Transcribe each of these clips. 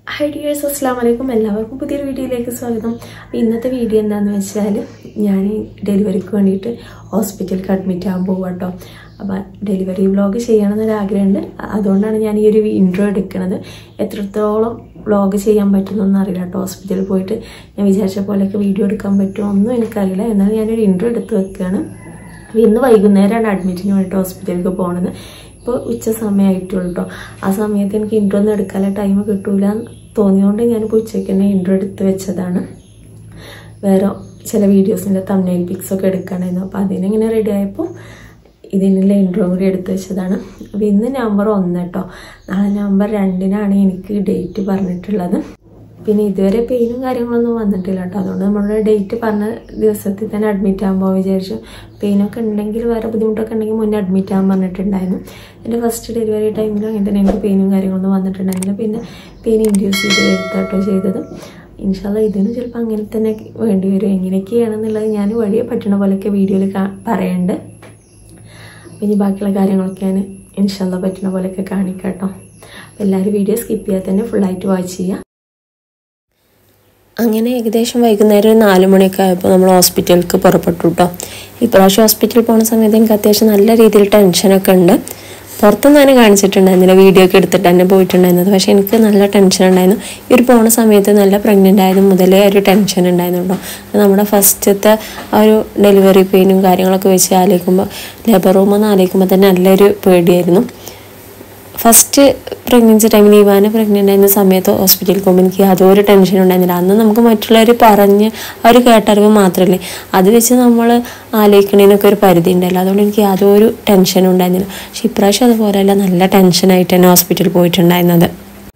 hi dears അസ്സാം വലൈക്കും എല്ലാവർക്കും പുതിയൊരു വീഡിയോയിലേക്ക് സ്വാഗതം അപ്പോൾ ഇന്നത്തെ വീഡിയോ എന്താണെന്ന് വെച്ചാൽ ഞാൻ ഡെലിവറിക്ക് വേണ്ടിയിട്ട് ഹോസ്പിറ്റലിൽ അഡ്മിറ്റ് ആകാൻ പോകും കേട്ടോ അപ്പോൾ ഡെലിവറി വ്ളോഗ് ചെയ്യണമെന്നൊരു ആഗ്രഹമുണ്ട് അതുകൊണ്ടാണ് ഞാൻ ഈ ഒരു ഇൻട്രോ എടുക്കുന്നത് എത്രത്തോളം വ്ളോഗ് ചെയ്യാൻ പറ്റുന്നൊന്നും അറിയില്ല കേട്ടോ ഹോസ്പിറ്റലിൽ പോയിട്ട് ഞാൻ വിചാരിച്ച പോലെയൊക്കെ വീഡിയോ എടുക്കാൻ പറ്റുമോ ഒന്നും എനിക്കറിയില്ല എന്നാലും ഞാനൊരു ഇൻട്രോ എടുത്ത് വെക്കുകയാണ് അപ്പോൾ ഇന്ന് വൈകുന്നേരമാണ് അഡ്മിറ്റിന് വേണ്ടിയിട്ട് ഹോസ്പിറ്റലിലേക്ക് പോകുന്നത് ഇപ്പോൾ ഉച്ച സമയമായിട്ടുള്ളൂ കേട്ടോ ആ സമയത്ത് എനിക്ക് ഇൻട്രോ ഒന്നും എടുക്കാനുള്ള ടൈം കിട്ടൂല എന്ന് തോന്നിയോണ്ട് ഞാനിപ്പോൾ ഉച്ചയ്ക്ക് തന്നെ ഇൻട്രോ എടുത്ത് വെച്ചതാണ് വേറെ ചില വീഡിയോസിൻ്റെ തമിഴ് പിക്സ് ഒക്കെ എടുക്കണമായിരുന്നു അപ്പോൾ അതിനിങ്ങനെ റെഡി ആയപ്പോൾ ഇതിനുള്ള ഇൻട്രോ കൂടി എടുത്ത് വെച്ചതാണ് അപ്പോൾ ഇന്ന് നവംബർ ഒന്ന് കേട്ടോ നാളെ നവംബർ രണ്ടിനാണ് എനിക്ക് ഡേറ്റ് പറഞ്ഞിട്ടുള്ളത് പിന്നെ ഇതുവരെ പെയിനും കാര്യങ്ങളൊന്നും വന്നിട്ടില്ല കേട്ടോ അതുകൊണ്ട് നമ്മുടെ ഡേറ്റ് പറഞ്ഞ ദിവസത്തിൽ തന്നെ അഡ്മിറ്റ് ആകാൻ വിചാരിച്ചു പെയിനൊക്കെ ഉണ്ടെങ്കിൽ വേറെ ബുദ്ധിമുട്ടൊക്കെ ഉണ്ടെങ്കിൽ മുന്നേ അഡ്മിറ്റ് ആകാൻ പറഞ്ഞിട്ടുണ്ടായിരുന്നു എൻ്റെ ഫസ്റ്റ് ഡെലിവറി ടൈമിലും അങ്ങനെ തന്നെ എനിക്ക് പെയിനും കാര്യങ്ങളൊന്നും വന്നിട്ടുണ്ടായിരുന്നില്ല പിന്നെ പെയിൻ ഇൻഡ്യൂസ് ചെയ്ത് വരുത്താട്ടോ ചെയ്തത് ഇൻഷാല്ല ഇതിന് ചിലപ്പോൾ അങ്ങനെ തന്നെ വേണ്ടി വരും എങ്ങനെയൊക്കെയാണെന്നുള്ളത് ഞാൻ വഴിയെ പറ്റുന്ന പോലെയൊക്കെ വീഡിയോയിൽ പറയുന്നുണ്ട് ഇനി ബാക്കിയുള്ള കാര്യങ്ങളൊക്കെ ഞാൻ ഇൻഷാല്ല പറ്റുന്ന പോലെയൊക്കെ കാണിക്കാം കേട്ടോ അപ്പോൾ എല്ലാവരും വീഡിയോ സ്കിപ്പ് ചെയ്യാതെ തന്നെ ഫുള്ളായിട്ട് വാച്ച് ചെയ്യുക അങ്ങനെ ഏകദേശം വൈകുന്നേരം ഒരു നാല് മണിയൊക്കെ ആയപ്പോൾ നമ്മൾ ഹോസ്പിറ്റലിലേക്ക് പുറപ്പെട്ടു കേട്ടോ ഇപ്രാവശ്യം ഹോസ്പിറ്റലിൽ പോകുന്ന സമയത്ത് എനിക്ക് അത്യാവശ്യം നല്ല രീതിയിൽ ടെൻഷനൊക്കെ ഉണ്ട് പുറത്തുനിന്ന് തന്നെ കാണിച്ചിട്ടുണ്ടായിരുന്നില്ല വീഡിയോ ഒക്കെ എടുത്തിട്ട് തന്നെ പോയിട്ടുണ്ടായിരുന്നത് പക്ഷേ എനിക്ക് നല്ല ടെൻഷൻ ഉണ്ടായിരുന്നു ഈ ഒരു പോണ സമയത്ത് നല്ല പ്രഗ്നൻ്റ് ആയത് മുതലേ ഒരു ടെൻഷൻ ഉണ്ടായിരുന്നു കേട്ടോ നമ്മുടെ ഫസ്റ്റത്തെ ആ ഒരു ഡെലിവറി പെയിനും കാര്യങ്ങളൊക്കെ വെച്ച് ആലോചിക്കുമ്പോൾ ലേബർ റൂമെന്ന് ആലോചിക്കുമ്പോൾ തന്നെ നല്ലൊരു പേടിയായിരുന്നു ഫസ്റ്റ് പ്രഗ്നൻസി ടൈമിൽ ഇവാനെ പ്രഗ്നൻ്റ് ആയിരുന്ന സമയത്ത് ഹോസ്പിറ്റലിൽ പോകുമ്പോൾ എനിക്ക് യാതൊരു ടെൻഷനും ഉണ്ടായിരുന്നില്ല അന്ന് നമുക്ക് മറ്റുള്ളവർ പറഞ്ഞ് അവർ കേട്ടറിവ് മാത്രമല്ലേ അത് വെച്ച് നമ്മൾ ആലോചിക്കണതിനൊക്കെ ഒരു പരിധി ഉണ്ടല്ലോ അതുകൊണ്ട് എനിക്ക് യാതൊരു ടെൻഷനും ഉണ്ടായിരുന്നില്ല പക്ഷെ ഇപ്രാവശ്യം അതുപോലെയല്ല നല്ല ടെൻഷനായിട്ട് തന്നെ ഹോസ്പിറ്റലിൽ പോയിട്ടുണ്ടായിരുന്നത്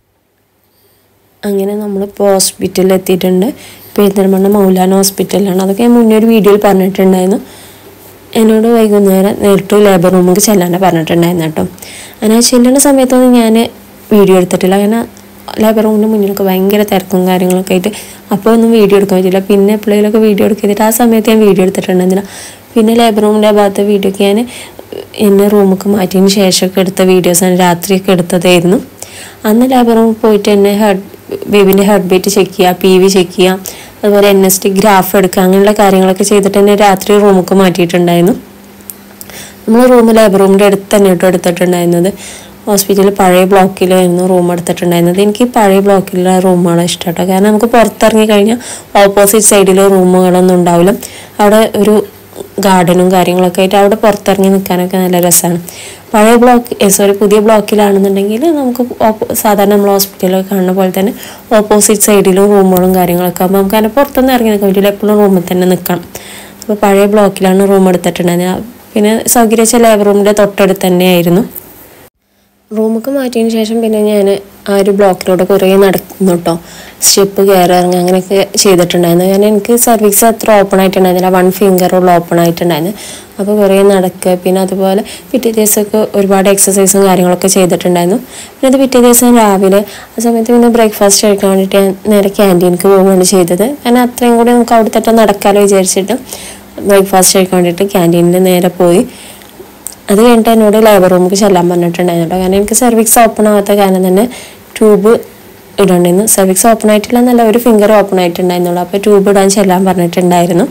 അങ്ങനെ നമ്മളിപ്പോൾ ഹോസ്പിറ്റലിൽ എത്തിയിട്ടുണ്ട് പെരിന്തൽമണ്ണ മൗലാന ഹോസ്പിറ്റലിലാണ് അതൊക്കെ ഞാൻ മുന്നേ ഒരു വീഡിയോയിൽ പറഞ്ഞിട്ടുണ്ടായിരുന്നു എന്നോട് വൈകുന്നേരം നേരിട്ട് ലേബർ റൂമിലേക്ക് ചെല്ലാണ്ട് പറഞ്ഞിട്ടുണ്ടായിരുന്നു കേട്ടോ അങ്ങനെ ആ ചെല്ലുന്ന സമയത്തൊന്നും ഞാൻ വീഡിയോ എടുത്തിട്ടില്ല അങ്ങനെ ലേബർ റൂമിൻ്റെ മുന്നിലൊക്കെ ഭയങ്കര തിരക്കും കാര്യങ്ങളൊക്കെ ആയിട്ട് അപ്പോൾ ഒന്നും വീഡിയോ എടുക്കാൻ പറ്റില്ല പിന്നെ എപ്പോഴെങ്കിലുമൊക്കെ വീഡിയോ എടുക്കിയിട്ട് ആ സമയത്ത് ഞാൻ വീഡിയോ എടുത്തിട്ടുണ്ടായിരുന്നില്ല പിന്നെ ലേബർ റൂമിൻ്റെ ഭാഗത്തെ വീഡിയോ ഒക്കെ ഞാൻ എന്നെ റൂമൊക്കെ മാറ്റിയതിന് ശേഷമൊക്കെ എടുത്ത വീഡിയോസാണ് രാത്രിയൊക്കെ എടുത്തതായിരുന്നു അന്ന് ലേബർ റൂമിൽ പോയിട്ട് എന്നെ ഹെഡ് ബേബിൻ്റെ ഹെഡ് ബീറ്റ് ചെക്ക് ചെയ്യുക പി വി ചെക്ക് ചെയ്യുക അതുപോലെ എൻ എസ് ടി ഗ്രാഫ് എടുക്കുക അങ്ങനെയുള്ള കാര്യങ്ങളൊക്കെ ചെയ്തിട്ട് തന്നെ രാത്രി റൂമൊക്കെ മാറ്റിയിട്ടുണ്ടായിരുന്നു നമ്മൾ റൂം ലേബർ റൂമിൻ്റെ അടുത്ത് തന്നെ കേട്ടോ എടുത്തിട്ടുണ്ടായിരുന്നത് ഹോസ്പിറ്റലിൽ പഴയ ബ്ലോക്കിലായിരുന്നു റൂം എടുത്തിട്ടുണ്ടായിരുന്നത് എനിക്ക് പഴയ ബ്ലോക്കിലുള്ള റൂമുകളാണ് ഇഷ്ടം കേട്ടോ കാരണം നമുക്ക് പുറത്തിറങ്ങി കഴിഞ്ഞാൽ ഓപ്പോസിറ്റ് സൈഡിൽ റൂമുകളൊന്നും ഉണ്ടാവില്ല അവിടെ ഒരു ഗാർഡനും കാര്യങ്ങളൊക്കെ ആയിട്ട് അവിടെ പുറത്തിറങ്ങി നിൽക്കാനൊക്കെ നല്ല രസമാണ് പഴയ ബ്ലോക്ക് സോറി പുതിയ ബ്ലോക്കിലാണെന്നുണ്ടെങ്കിൽ നമുക്ക് സാധാരണ നമ്മൾ ഹോസ്പിറ്റലിൽ കാണുന്ന പോലെ തന്നെ ഓപ്പോസിറ്റ് സൈഡിലും റൂമുകളും കാര്യങ്ങളൊക്കെ ആകുമ്പോൾ നമുക്ക് അതിൻ്റെ പുറത്തൊന്നും ഇറങ്ങി നിൽക്കാൻ പറ്റില്ല എപ്പോഴും റൂമിൽ തന്നെ നിൽക്കണം അപ്പോൾ പഴയ ബ്ലോക്കിലാണ് റൂം എടുത്തിട്ടുണ്ടായിരുന്നത് പിന്നെ സൗകര്യ ലേബർ റൂമിൻ്റെ തൊട്ടടുത്ത് തന്നെയായിരുന്നു റൂമൊക്കെ മാറ്റിയതിന് ശേഷം പിന്നെ ഞാൻ ആ ഒരു ബ്ലോക്കിലൂടെ കുറേ നടന്നു കേട്ടോ സ്റ്റെപ്പ് കയറി ഇറങ്ങി അങ്ങനെയൊക്കെ ചെയ്തിട്ടുണ്ടായിരുന്നു കാരണം എനിക്ക് സർവീസ് അത്ര ഓപ്പൺ ആയിട്ടുണ്ടായിരുന്നില്ല വൺ ഫിംഗറുള്ള ഓപ്പൺ ആയിട്ടുണ്ടായിരുന്നു അപ്പോൾ കുറേ നടക്കുക പിന്നെ അതുപോലെ പിറ്റേ ദിവസമൊക്കെ ഒരുപാട് എക്സസൈസും കാര്യങ്ങളൊക്കെ ചെയ്തിട്ടുണ്ടായിരുന്നു പിന്നെ അത് പിറ്റേ ദിവസം രാവിലെ ആ സമയത്ത് പിന്നെ ബ്രേക്ക്ഫാസ്റ്റ് കഴിക്കാൻ വേണ്ടിയിട്ട് ഞാൻ നേരെ ക്യാൻറ്റീനിക്ക് പോവുകയാണ് ചെയ്തത് കാരണം അത്രയും കൂടി നമുക്ക് അവിടെ തൊട്ട് നടക്കാമല്ലോ വിചാരിച്ചിട്ട് ബ്രേക്ക്ഫാസ്റ്റ് കഴിക്കാൻ വേണ്ടിയിട്ട് ക്യാൻറ്റീനിൽ നേരെ പോയി അത് കഴിഞ്ഞിട്ട് എന്നോട് ലേബർ റൂമിലേക്ക് ചെല്ലാൻ പറഞ്ഞിട്ടുണ്ടായിരുന്നു കേട്ടോ കാരണം എനിക്ക് സർവീസ് ഓപ്പൺ ആവാത്ത കാരണം തന്നെ ട്യൂബ് ഇടണ്ടിരുന്നു സർവീസ് ഓപ്പൺ ആയിട്ടില്ല എന്നല്ല ഒരു ഫിംഗർ ഓപ്പൺ ആയിട്ടുണ്ടായിരുന്നുള്ളൂ അപ്പോൾ ട്യൂബ് ഇടാൻ ചെല്ലാൻ പറഞ്ഞിട്ടുണ്ടായിരുന്നു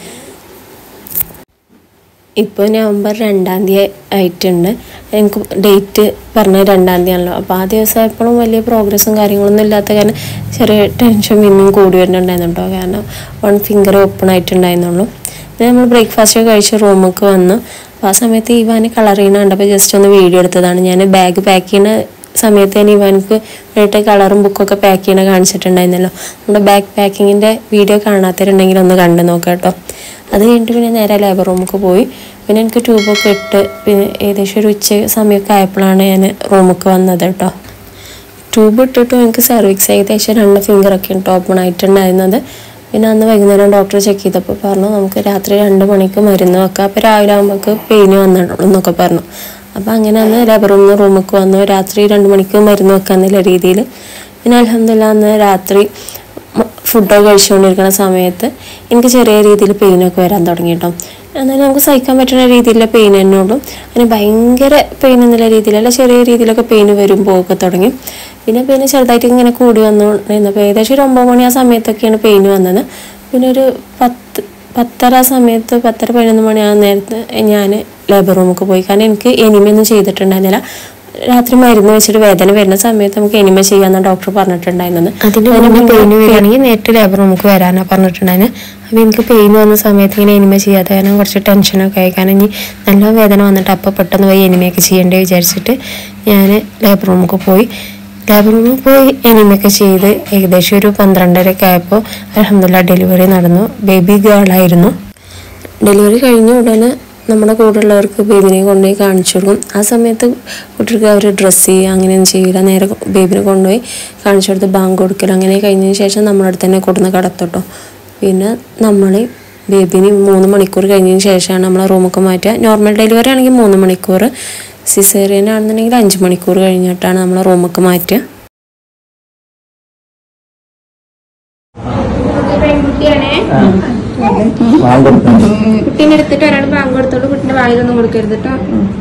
ഇപ്പോൾ നവംബർ രണ്ടാം തീയതി ആയിട്ടുണ്ട് എനിക്ക് ഡേറ്റ് പറഞ്ഞ രണ്ടാം തീയതി ആണല്ലോ അപ്പോൾ ആ ദിവസം എപ്പോഴും വലിയ പ്രോഗ്രസ്സും കാര്യങ്ങളൊന്നും ഇല്ലാത്ത കാരണം ചെറിയ ടെൻഷൻ പിന്നെയും കൂടി വരുന്നുണ്ടായിരുന്നു കേട്ടോ കാരണം വൺ ഫിംഗർ ഓപ്പൺ ആയിട്ടുണ്ടായിരുന്നുള്ളൂ പിന്നെ നമ്മൾ ബ്രേക്ക്ഫാസ്റ്റ് ഒക്കെ കഴിച്ച് റൂമിലേക്ക് വന്നു അപ്പോൾ ആ സമയത്ത് ഇവാന് കളർ ചെയ്യുന്ന കണ്ടപ്പോൾ ജസ്റ്റ് ഒന്ന് വീഡിയോ എടുത്തതാണ് ഞാൻ ബാഗ് പാക്ക് ചെയ്യുന്ന സമയത്ത് ഞാൻ ഇവാനക്ക് വേണ്ടിയിട്ട് കളറും ബുക്കൊക്കെ പാക്ക് ചെയ്യണ കാണിച്ചിട്ടുണ്ടായിരുന്നല്ലോ നമ്മുടെ ബാഗ് പാക്കിങ്ങിൻ്റെ വീഡിയോ കാണാത്തവരുണ്ടെങ്കിൽ ഒന്ന് കണ്ടു നോക്കാം കേട്ടോ അത് കഴിഞ്ഞിട്ട് പിന്നെ നേരെ ലേബർ റൂമിലേക്ക് പോയി പിന്നെ എനിക്ക് ട്യൂബൊക്കെ ഇട്ട് പിന്നെ ഏകദേശം ഒരു ഉച്ച സമയമൊക്കെ ആയപ്പോഴാണ് ഞാൻ റൂമിലേക്ക് വന്നത് കേട്ടോ ട്യൂബ് ഇട്ടിട്ടും എനിക്ക് സർവീസ് ഏകദേശം രണ്ട് ഫിംഗറൊക്കെ ഓപ്പൺ ആയിട്ടുണ്ടായിരുന്നത് പിന്നെ അന്ന് വൈകുന്നേരം ഡോക്ടർ ചെക്ക് ചെയ്തപ്പോൾ പറഞ്ഞു നമുക്ക് രാത്രി രണ്ട് മണിക്ക് മരുന്ന് വെക്കാം അപ്പോൾ രാവിലെ ആകുമ്പോൾ പെയിന് വന്നിട്ടുള്ളൂ എന്നൊക്കെ പറഞ്ഞു അപ്പോൾ അങ്ങനെ അന്ന് ലേബർ റൂമിൽ നിന്ന് റൂമിലേക്ക് വന്നു രാത്രി രണ്ട് മണിക്ക് മരുന്ന് വെക്കാന്നുള്ള രീതിയിൽ പിന്നെ അലഹമില്ല അന്ന് രാത്രി ഫുഡൊക്കെ കഴിച്ചുകൊണ്ടിരിക്കുന്ന സമയത്ത് എനിക്ക് ചെറിയ രീതിയിൽ പെയിനൊക്കെ വരാൻ തുടങ്ങി കേട്ടോ എന്നാലും നമുക്ക് സഹിക്കാൻ പറ്റുന്ന രീതിയിലുള്ള പെയിൻ തന്നെ ഉള്ളൂ അതിന് ഭയങ്കര പെയിൻ എന്നുള്ള രീതിയിലല്ല ചെറിയ രീതിയിലൊക്കെ പെയിൻ വരുമ്പോൾ ഒക്കെ തുടങ്ങി പിന്നെ പിന്നെ ചെറുതായിട്ട് ഇങ്ങനെ കൂടി വന്നുകൊണ്ടിരുന്നപ്പോൾ ഏകദേശം ഒരു ഒമ്പത് മണി ആ സമയത്തൊക്കെയാണ് പെയിൻ വന്നത് പിന്നെ ഒരു പത്ത് പത്തര ആ സമയത്ത് പത്തര പതിനൊന്ന് മണി ആ നേരത്ത് ഞാൻ ലേബർ റൂമൊക്കെ പോയി കാരണം എനിക്ക് എനിമയൊന്നും ചെയ്തിട്ടുണ്ടായിരുന്നില്ല രാത്രി മരുന്ന് വെച്ചിട്ട് വേദന വരുന്ന സമയത്ത് നമുക്ക് എനിമ ചെയ്യാമെന്ന് ഡോക്ടർ പറഞ്ഞിട്ടുണ്ടായിരുന്നത് അതിന് മുന്നേ പെയിൻ വരികയാണെങ്കിൽ നേരിട്ട് ലേബർ നമുക്ക് വരാനാണ് പറഞ്ഞിട്ടുണ്ടായിരുന്നു അപ്പോൾ എനിക്ക് പെയിൻ വന്ന സമയത്ത് ഇങ്ങനെ എനിമ ചെയ്യാതെ കാരണം കുറച്ച് ടെൻഷനൊക്കെ ആയി കാരണം ഇനി നല്ല വേദന വന്നിട്ട് അപ്പോൾ പെട്ടെന്ന് പോയി എനിമയൊക്കെ ചെയ്യേണ്ടേ വിചാരിച്ചിട്ട് ഞാൻ ലേബർ റൂമൊക്കെ പോയി ലേബർ റൂമിൽ പോയി എനിമയൊക്കെ ചെയ്ത് ഏകദേശം ഒരു പന്ത്രണ്ടരയൊക്കെ ആയപ്പോൾ അലഹമില്ല ഡെലിവറി നടന്നു ബേബി ഗേളായിരുന്നു ഡെലിവറി കഴിഞ്ഞ ഉടനെ നമ്മുടെ കൂടെയുള്ളവർക്ക് ബേബിനെ കൊണ്ടുപോയി കാണിച്ചു കൊടുക്കും ആ സമയത്ത് കുട്ടികൾക്ക് അവർ ഡ്രസ്സ് ചെയ്യുക അങ്ങനെയൊന്നും ചെയ്യില്ല നേരെ ബേബിനെ കൊണ്ടുപോയി കാണിച്ചു കൊടുത്ത് ബാങ്ക് കൊടുക്കൽ അങ്ങനെ കഴിഞ്ഞതിന് ശേഷം നമ്മുടെ അടുത്ത് തന്നെ കൊടുന്ന് കടത്തോട്ടോ പിന്നെ നമ്മൾ ബേബിന് മൂന്ന് മണിക്കൂർ കഴിഞ്ഞതിന് ശേഷമാണ് നമ്മളെ റൂമൊക്കെ മാറ്റുക നോർമൽ ഡെലിവറി ആണെങ്കിൽ മൂന്ന് മണിക്കൂർ സിസേറിയൻ ആണെന്നുണ്ടെങ്കിൽ അഞ്ച് മണിക്കൂർ കഴിഞ്ഞിട്ടാണ് നമ്മളെ റൂമൊക്കെ മാറ്റുക പെൺകുട്ടിയാണേ കുട്ടീനെ എടുത്തിട്ട് ഒരാൾ ബാങ്ക് കൊടുത്തോളൂ കുട്ടീന്റെ വായിലൊന്നും കൊടുക്കരുത് കേട്ടോ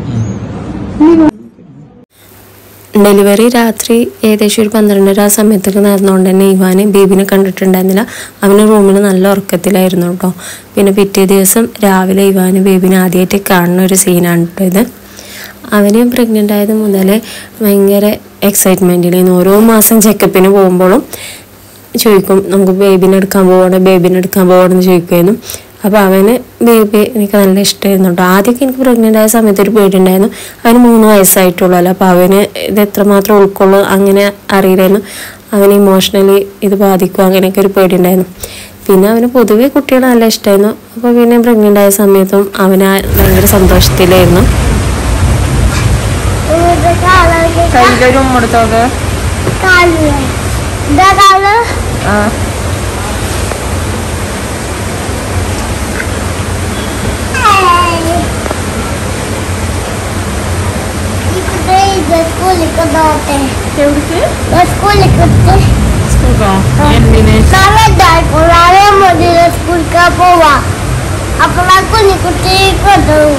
ഡെലിവറി രാത്രി ഏകദേശം ഒരു പന്ത്രണ്ടര ആ സമയത്തൊക്കെ നടന്നുകൊണ്ട് തന്നെ ഇവാന് ബേബിനെ കണ്ടിട്ടുണ്ടായിരുന്നില്ല അവന് റൂമിൽ നല്ല ഉറക്കത്തിലായിരുന്നു കേട്ടോ പിന്നെ പിറ്റേ ദിവസം രാവിലെ ഇവാന് ബേബിനെ ആദ്യമായിട്ട് കാണുന്ന ഒരു സീനാണ് കേട്ടോ ഇത് അവന് പ്രഗ്നൻ്റ് ആയത് മുതൽ ഭയങ്കര എക്സൈറ്റ്മെൻറ്റിലായിരുന്നു ഓരോ മാസം ചെക്കപ്പിന് പോകുമ്പോഴും ചോദിക്കും നമുക്ക് ബേബിനെ എടുക്കാൻ പോകണം ബേബിനെ എടുക്കാൻ പോകണം എന്ന് ചോദിക്കുമായിരുന്നു അപ്പോൾ അവന് ബേബി എനിക്ക് നല്ല ഇഷ്ടമായിരുന്നു കേട്ടോ ആദ്യമൊക്കെ എനിക്ക് പ്രഗ്നൻ്റ് ആയ സമയത്ത് ഒരു പേടിയുണ്ടായിരുന്നു അവന് മൂന്ന് വയസ്സായിട്ടുള്ളല്ലോ അപ്പോൾ അവന് ഇത് എത്രമാത്രം ഉൾക്കൊള്ളു അങ്ങനെ അറിയില്ലായിരുന്നു അവന് ഇമോഷണലി ഇത് ബാധിക്കും അങ്ങനെയൊക്കെ ഒരു പേടിയുണ്ടായിരുന്നു പിന്നെ അവന് പൊതുവേ കുട്ടികളെ നല്ല ഇഷ്ടമായിരുന്നു അപ്പോൾ പിന്നെ പ്രഗ്നൻ്റ് ആയ സമയത്തും അവന് ആ ഭയങ്കര സന്തോഷത്തിലായിരുന്നു കയ്യിലൊരു ഉമ്മെടുത്തോക്ക് ആ എവിടേക്ക് സുഖം എന്തിന് സ്കൂളിൽ പോവാ അപ്പൊ ആ കുഞ്ഞിക്കുട്ടി കൊണ്ടുപോകും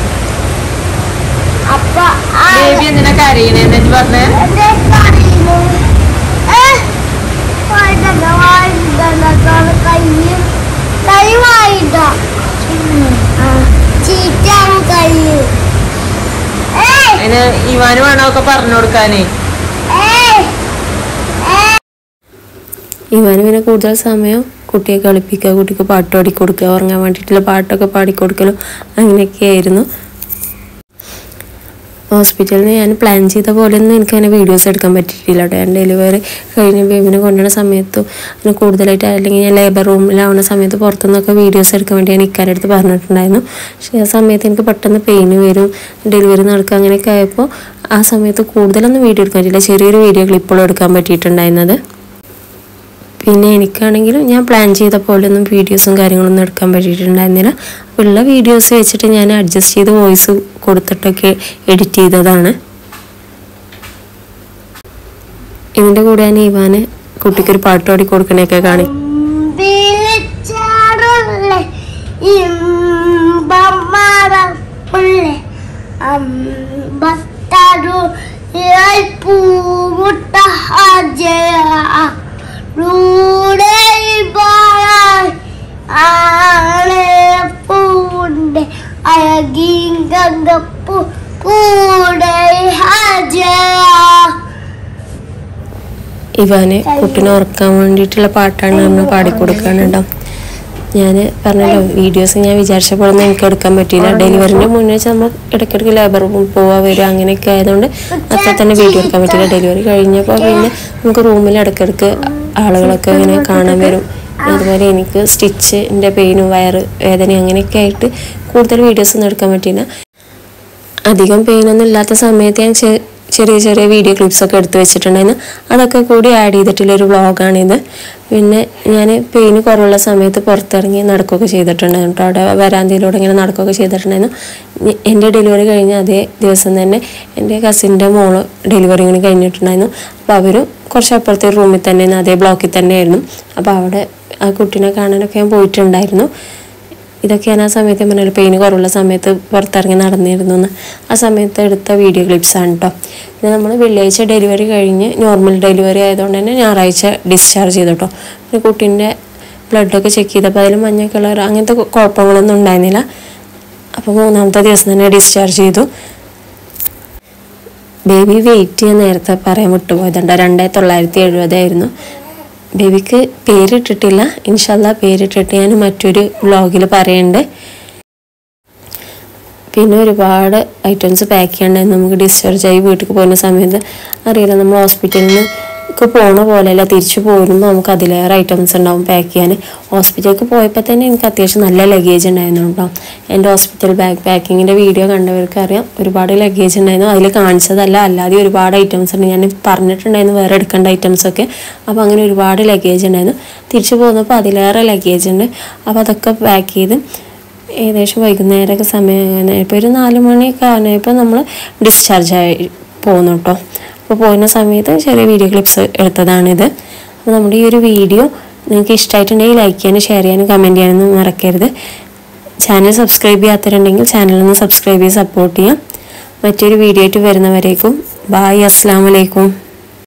അപ്പൊ ആ ബേബി എന്തിനാ കരയണേ എന്ന് പറഞ്ഞേ എന്റെ കറിയുന്നു വായിട്ട വായിട്ടാണ് കൈ കൈ വായിട്ട ചീറ്റാണ് കൈ ഏയ് അതിന് ഇവാന് വേണോ ഒക്കെ പറഞ്ഞു കൊടുക്കാനേ ഏയ് ഇവന് പിന്നെ കൂടുതൽ സമയം കുട്ടിയെ കളിപ്പിക്കുക കുട്ടിക്ക് പാട്ട് പാടി കൊടുക്കുക ഉറങ്ങാൻ വേണ്ടിയിട്ടുള്ള പാട്ടൊക്കെ പാടിക്കൊടുക്കലും അങ്ങനെയൊക്കെ ആയിരുന്നു ഹോസ്പിറ്റലിൽ നിന്ന് ഞാൻ പ്ലാൻ ചെയ്ത പോലെ ഒന്നും എനിക്ക് അങ്ങനെ വീഡിയോസ് എടുക്കാൻ പറ്റിയിട്ടില്ല കേട്ടോ ഞാൻ ഡെലിവറി കഴിഞ്ഞ ബേബിനെ കൊണ്ടുവരുന്ന സമയത്തും അങ്ങനെ കൂടുതലായിട്ട് അല്ലെങ്കിൽ ഞാൻ ലേബർ റൂമിലാവുന്ന സമയത്ത് പുറത്തുനിന്നൊക്കെ വീഡിയോസ് എടുക്കാൻ വേണ്ടി ഞാൻ ഇക്കാരുടെ അടുത്ത് പറഞ്ഞിട്ടുണ്ടായിരുന്നു പക്ഷേ ആ സമയത്ത് എനിക്ക് പെട്ടെന്ന് പെയിൻ വരും ഡെലിവറി നടക്കുക അങ്ങനെയൊക്കെ ആയപ്പോൾ ആ സമയത്ത് കൂടുതലൊന്നും വീഡിയോ എടുക്കാൻ പറ്റില്ല ചെറിയൊരു വീഡിയോ ക്ലിപ്പുകളും എടുക്കാൻ പറ്റിയിട്ടുണ്ടായിരുന്നത് പിന്നെ എനിക്കാണെങ്കിലും ഞാൻ പ്ലാൻ ചെയ്ത പോലെ ഒന്നും വീഡിയോസും കാര്യങ്ങളൊന്നും എടുക്കാൻ പറ്റിയിട്ടുണ്ടായിരുന്നില്ല അപ്പോൾ ഉള്ള വീഡിയോസ് വെച്ചിട്ട് ഞാൻ അഡ്ജസ്റ്റ് ചെയ്ത് വോയിസ് കൊടുത്തിട്ടൊക്കെ എഡിറ്റ് ചെയ്തതാണ് ഇതിൻ്റെ കൂടെ ഞാൻ ഇവാന് കുട്ടിക്കൊരു പാട്ട് പാടി കൊടുക്കണയൊക്കെ കാണി വിളിച്ചാറുള്ള ഇമ്പമറപ്പുള്ള അമ്പത്തരു പൂമുട്ട ഹജയ റൂടെ ആണെ പൂണ്ട് അയകിങ്കപ്പു കൂടെ ഹജയ ഇവാന് കുട്ടീനെ ഉറക്കാൻ വേണ്ടിയിട്ടുള്ള പാട്ടാണ് നമ്മൾ പാടിക്കൊടുക്കാനുണ്ടോ ഞാൻ പറഞ്ഞല്ലോ വീഡിയോസ് ഞാൻ വിചാരിച്ച പോലെ ഒന്നും എനിക്ക് എടുക്കാൻ പറ്റിയില്ല ഡെലിവറിൻ്റെ മുന്നേ വെച്ചാൽ നമ്മൾ ഇടയ്ക്കിടയ്ക്ക് ലേബർ റൂമിൽ പോവാ വരിക അങ്ങനെയൊക്കെ ആയതുകൊണ്ട് അത്ര തന്നെ വീഡിയോ എടുക്കാൻ പറ്റില്ല ഡെലിവറി കഴിഞ്ഞപ്പോൾ പിന്നെ നമുക്ക് റൂമിൽ ഇടയ്ക്കിടയ്ക്ക് ആളുകളൊക്കെ ഇങ്ങനെ കാണാൻ വരും അതുപോലെ എനിക്ക് സ്റ്റിച്ചിൻ്റെ പെയിനും വയറ് വേദന അങ്ങനെയൊക്കെ ആയിട്ട് കൂടുതൽ വീഡിയോസ് ഒന്നും എടുക്കാൻ പറ്റിയില്ല അധികം പെയിനൊന്നും ഇല്ലാത്ത സമയത്ത് ഞാൻ ചെ- ചെറിയ ചെറിയ വീഡിയോ ക്ലിപ്സൊക്കെ എടുത്ത് വെച്ചിട്ടുണ്ടായിരുന്നു അതൊക്കെ കൂടി ആഡ് ചെയ്തിട്ടുള്ളൊരു വ്ളോഗാണിത് പിന്നെ ഞാൻ പെയിന് കുറവുള്ള സമയത്ത് പുറത്തിറങ്ങി നടക്കുകയൊക്കെ ചെയ്തിട്ടുണ്ടായിരുന്നു കേട്ടോ അവിടെ വരാന്തയിലൂടെ ഇങ്ങനെ നടക്കുകയൊക്കെ ചെയ്തിട്ടുണ്ടായിരുന്നു ഞ- എൻ്റെ ഡെലിവറി കഴിഞ്ഞ അതേ ദിവസം തന്നെ എൻ്റെ കസിൻ്റെ മോള് ഡെലിവറി ഇങ്ങനെ കഴിഞ്ഞിട്ടുണ്ടായിരുന്നു അപ്പോൾ അവരും കുറച്ച് അപ്പുറത്തെ റൂമിൽ തന്നെ അതേ ബ്ലോക്കിൽ തന്നെയായിരുന്നു അപ്പോൾ അവിടെ ആ കുട്ടീനെ കാണാനൊക്കെ ഞാൻ പോയിട്ടുണ്ടായിരുന്നു ഇതൊക്കെ ഞാൻ ആ സമയത്ത് പറഞ്ഞാൽ പെയിന് കുറവുള്ള സമയത്ത് പുറത്തിറങ്ങി നടന്നിരുന്നു എന്ന് ആ സമയത്ത് എടുത്ത വീഡിയോ ക്ലിപ്സാണ് കേട്ടോ പിന്നെ നമ്മൾ വെള്ളിയാഴ്ച ഡെലിവറി കഴിഞ്ഞ് നോർമൽ ഡെലിവറി ആയതുകൊണ്ട് തന്നെ ഞായറാഴ്ച ഡിസ്ചാർജ് ചെയ്തു കേട്ടോ പിന്നെ കുട്ടീൻ്റെ ബ്ലഡൊക്കെ ചെക്ക് ചെയ്തപ്പോൾ അതിൽ മഞ്ഞ കളർ അങ്ങനത്തെ കു- കുഴപ്പങ്ങളൊന്നും ഉണ്ടായിരുന്നില്ല അപ്പോൾ മൂന്നാമത്തെ ദിവസം തന്നെ ഡിസ്ചാർജ് ചെയ്തു ബേബി വെയിറ്റ് ചെയ്യാൻ നേരത്തെ പറയാൻ വിട്ടുപോയതുണ്ട് രണ്ടേ തൊള്ളായിരത്തി എഴുപതായിരുന്നു ബേബിക്ക് പേരിട്ടിട്ടില്ല ഇൻഷല്ല പേരിട്ടിട്ട് ഞാൻ മറ്റൊരു വ്ളോഗിൽ പറയുന്നുണ്ട് പിന്നെ ഒരുപാട് ഐറ്റംസ് പാക്ക് ചെയ്യണ്ടായിരുന്നു നമുക്ക് ഡിസ്ചാർജ് ആയി വീട്ടിൽ പോകുന്ന സമയത്ത് അറിയില്ല നമ്മൾ ഹോസ്പിറ്റലിൽ നിന്ന് ഒക്കെ പോണ പോലെയല്ല തിരിച്ചു പോരുമ്പോൾ നമുക്ക് അതിലേറെ ഐറ്റംസ് ഉണ്ടാവും പാക്ക് ചെയ്യാൻ ഹോസ്പിറ്റലിലേക്ക് പോയപ്പോൾ തന്നെ എനിക്ക് അത്യാവശ്യം നല്ല ലഗേജ് ഉണ്ടായിരുന്നു കേട്ടോ എൻ്റെ ഹോസ്പിറ്റൽ ബാഗ് പാക്കിങ്ങിൻ്റെ വീഡിയോ കണ്ടവർക്ക് അറിയാം ഒരുപാട് ലഗേജ് ഉണ്ടായിരുന്നു അതിൽ കാണിച്ചതല്ല അല്ലാതെ ഒരുപാട് ഐറ്റംസ് ഉണ്ട് ഞാൻ പറഞ്ഞിട്ടുണ്ടായിരുന്നു വേറെ എടുക്കേണ്ട items ഒക്കെ അപ്പോൾ അങ്ങനെ ഒരുപാട് ലഗേജ് ഉണ്ടായിരുന്നു തിരിച്ചു പോകുന്നപ്പോൾ അതിലേറെ ലഗേജ് ഉണ്ട് അപ്പോൾ അതൊക്കെ പാക്ക് ചെയ്ത് ഏകദേശം വൈകുന്നേരമൊക്കെ സമയം ഇപ്പോൾ ഒരു നാല് മണിയൊക്കെ ആകുന്നപ്പോൾ നമ്മൾ ഡിസ്ചാർജ് ആയി പോകുന്നു കേട്ടോ അപ്പോൾ പോകുന്ന സമയത്ത് ചെറിയ വീഡിയോ ക്ലിപ്സ് എടുത്തതാണിത് അപ്പോൾ നമ്മുടെ ഈ ഒരു വീഡിയോ നിങ്ങൾക്ക് ഇഷ്ടമായിട്ടുണ്ടെങ്കിൽ ലൈക്ക് ചെയ്യാനും ഷെയർ ചെയ്യാനും കമൻറ്റ് ചെയ്യാനൊന്നും മറക്കരുത് ചാനൽ സബ്സ്ക്രൈബ് ചെയ്യാത്തവരുണ്ടെങ്കിൽ ചാനലൊന്ന് സബ്സ്ക്രൈബ് ചെയ്ത് സപ്പോർട്ട് ചെയ്യാം മറ്റൊരു വീഡിയോ ആയിട്ട് വരുന്നവരേക്കും ബായ് അസ്സാം വലൈക്കും